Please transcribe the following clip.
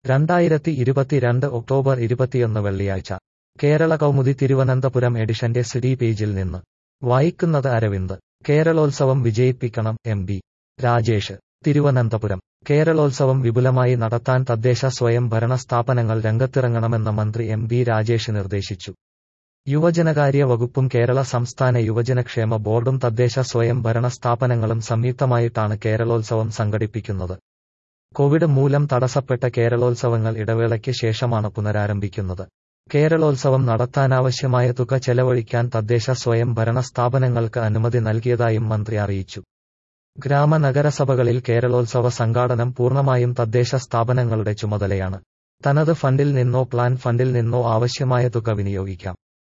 രണ്ടായിരത്തി ഇരുപത്തിരണ്ട് ഒക്ടോബർ ഇരുപത്തിയൊന്ന് വെള്ളിയാഴ്ച കേരള കൗമുദി തിരുവനന്തപുരം എഡിഷന്റെ സിഡി പേജിൽ നിന്ന് വായിക്കുന്നത് അരവിന്ദ് കേരളോത്സവം വിജയിപ്പിക്കണം എം ബി രാജേഷ് തിരുവനന്തപുരം കേരളോത്സവം വിപുലമായി നടത്താൻ തദ്ദേശ സ്വയം ഭരണ സ്ഥാപനങ്ങൾ രംഗത്തിറങ്ങണമെന്ന് മന്ത്രി എം ബി രാജേഷ് നിർദ്ദേശിച്ചു യുവജനകാര്യ വകുപ്പും കേരള സംസ്ഥാന യുവജനക്ഷേമ ബോർഡും തദ്ദേശ സ്വയം ഭരണ സ്ഥാപനങ്ങളും സംയുക്തമായിട്ടാണ് കേരളോത്സവം സംഘടിപ്പിക്കുന്നത് കോവിഡ് മൂലം തടസ്സപ്പെട്ട കേരളോത്സവങ്ങൾ ഇടവേളയ്ക്ക് ശേഷമാണ് പുനരാരംഭിക്കുന്നത് കേരളോത്സവം നടത്താനാവശ്യമായ തുക ചെലവഴിക്കാൻ തദ്ദേശ സ്വയം ഭരണ സ്ഥാപനങ്ങൾക്ക് അനുമതി നൽകിയതായും മന്ത്രി അറിയിച്ചു ഗ്രാമ നഗരസഭകളിൽ കേരളോത്സവ സംഘാടനം പൂർണ്ണമായും തദ്ദേശ സ്ഥാപനങ്ങളുടെ ചുമതലയാണ് തനത് ഫണ്ടിൽ നിന്നോ പ്ലാൻ ഫണ്ടിൽ നിന്നോ ആവശ്യമായ തുക വിനിയോഗിക്കാം